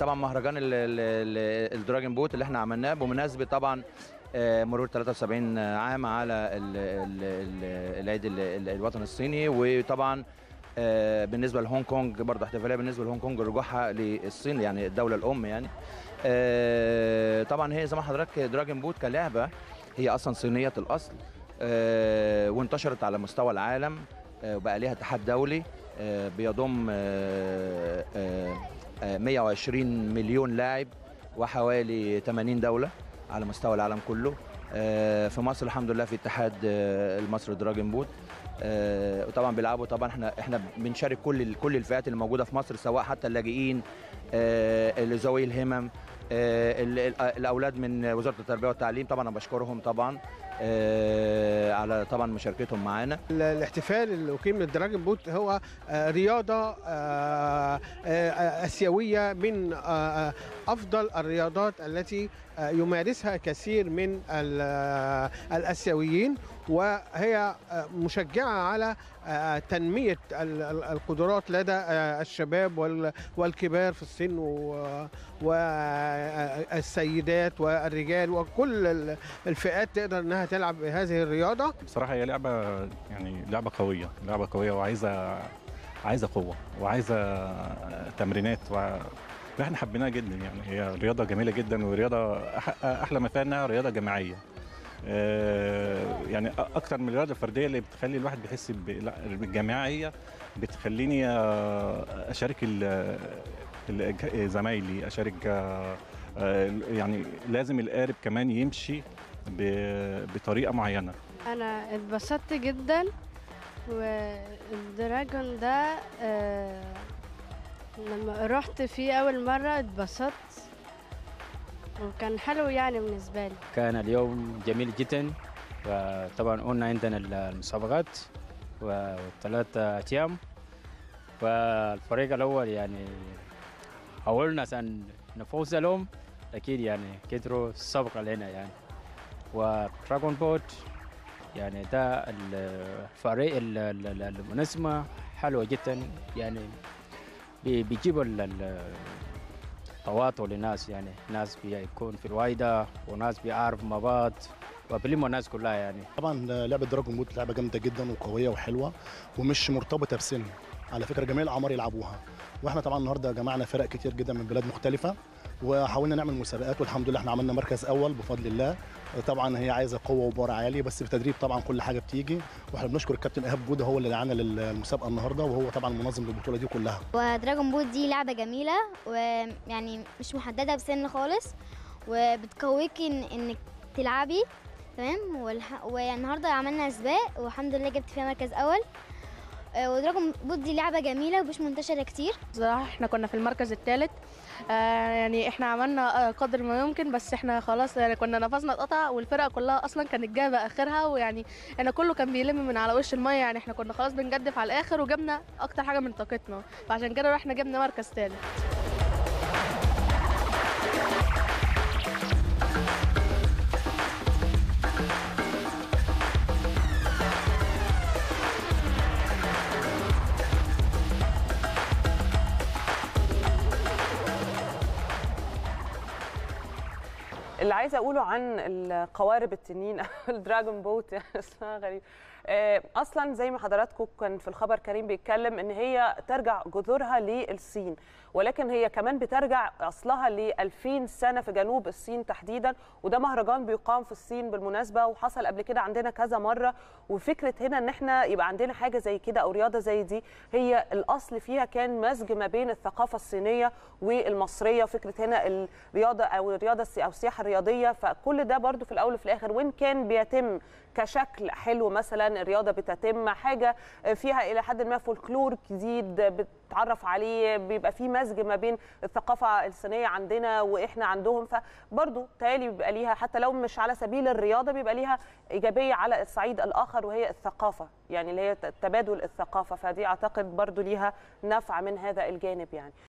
طبعا مهرجان ال- ال- ال- الدراجون بوت اللي احنا عملناه بمناسبه طبعا آه، مرور 73 عام على ال- ال- ال- العيد ال- ال- الوطني الصيني وطبعا آه، بالنسبه لهونج كونج برضه احتفاليه بالنسبه لهونج كونج رجوعها للصين يعني الدوله الام يعني آه، طبعا هي زي ما حضرتك دراجون بوت كلعبه هي اصلا صينيه الاصل آه، وانتشرت على مستوى العالم آه، وبقى ليها اتحاد دولي آه، بيضم آه، آه، آه، 120 مليون لاعب وحوالي 80 دوله على مستوى العالم كله آه، في مصر الحمد لله في اتحاد آه، المصري دراجون بوت آه، وطبعا بيلعبوا طبعا احنا احنا بنشارك كل ال- كل الفئات اللي موجوده في مصر سواء حتى اللاجئين آه، اللي ذوي الهمم آه، ال- ال- الاولاد من وزاره التربيه والتعليم طبعا انا بشكرهم طبعا آه، على طبعا مشاركتهم معانا ال- الاحتفال اللي أقيم للدراجون بوت هو آه، رياضة آه، آه، آسيوية من آه، آه، أفضل الرياضات التي آه، يمارسها كثير من ال- آه، الآسيويين وهي آه، مشجعة على آه، تنمية ال- ال- القدرات لدى آه، الشباب وال- والكبار في السن والسيدات والرجال وكل ال- الفئات تقدر انها تلعب هذه الرياضه بصراحة هي لعبة يعني لعبة قوية لعبة قوية وعايزة عايزة قوة وعايزة تمرينات و... احنا حبيناها جدا يعني هي رياضة جميلة جدا ورياضة أح- أحلى مثال إنها رياضة جماعية آه، يعني أ- أكتر من الرياضة الفردية اللي بتخلي الواحد بيحس ب- لا، بالجماعية بتخليني آه، أشارك ال- ال- زمايلي أشارك آه، آه، يعني لازم القارب كمان يمشي ب- بطريقة معينة انا اتبسطت جدا والدراجون ده آه، لما رحت فيه اول مره اتبسطت وكان حلو يعني بالنسبه لي كان اليوم جميل جدا وطبعا قلنا عندنا المسابقات وثلاثة أيام والفريق الأول يعني حاولنا عشان نفوز لهم أكيد يعني قدروا السبق علينا يعني ودراجون بوت يعني ده الفريق ال- ال- ال- المنظمة حلوة جدا يعني بي- بيجيبوا ال- ال- تواطؤ للناس يعني ناس بيكون في الوايدة وناس بيعرف مع بعض وبيلموا الناس كلها يعني طبعا لعبه دراجون بوت لعبه جامده جدا وقويه وحلوه ومش مرتبطه بسن على فكره جميع الاعمار يلعبوها واحنا طبعا النهارده جمعنا فرق كتير جدا من بلاد مختلفه وحاولنا نعمل مسابقات والحمد لله احنا عملنا مركز اول بفضل الله طبعا هي عايزه قوه وبار عالي بس بتدريب طبعا كل حاجه بتيجي واحنا بنشكر الكابتن ايهاب جوده هو اللي دعانا للمسابقه النهارده وهو طبعا منظم للبطوله دي كلها ودراجون بوت دي لعبة جميلة ويعني مش محددة بسن خالص وبتقويكي إن إنك تلعبي تمام والح... والنهارده عملنا سباق والحمد لله جبت فيها مركز أول آه، ودراجون بوت دي لعبة جميلة ومش منتشرة كتير بصراحة احنا كنا في المركز الثالث آه يعني احنا عملنا آه قدر ما يمكن بس احنا خلاص يعني كنا نفسنا اتقطع والفرقة كلها اصلا كانت جايبة اخرها ويعني احنا كله كان بيلم من على وش المية يعني احنا كنا خلاص بنجدف على الاخر وجبنا اكتر حاجة من طاقتنا فعشان كده رحنا جبنا مركز ثالث اللي عايزه اقوله عن القوارب التنين او الدراجون بوت يعني اسمها غريب آه، اصلا زي ما حضراتكم كان في الخبر كريم بيتكلم ان هي ترجع جذورها للصين ولكن هي كمان بترجع اصلها ل 2000 سنه في جنوب الصين تحديدا وده مهرجان بيقام في الصين بالمناسبه وحصل قبل كده عندنا كذا مره وفكره هنا ان احنا يبقى عندنا حاجه زي كده او رياضه زي دي هي الاصل فيها كان مزج ما بين الثقافه الصينيه والمصريه وفكره هنا الرياضه او الرياضه السي- او السياحه الرياضيه فكل ده برضو في الاول وفي الاخر وان كان بيتم كشكل حلو مثلا الرياضه بتتم حاجه فيها الى حد ما فولكلور جديد بتتعرف عليه بيبقى في مزج ما بين الثقافه الصينيه عندنا واحنا عندهم فبرضو تالي بيبقى ليها حتى لو مش على سبيل الرياضه بيبقى ليها ايجابيه على الصعيد الاخر وهي الثقافه يعني اللي هي تبادل الثقافه فدي اعتقد برضو ليها نفع من هذا الجانب يعني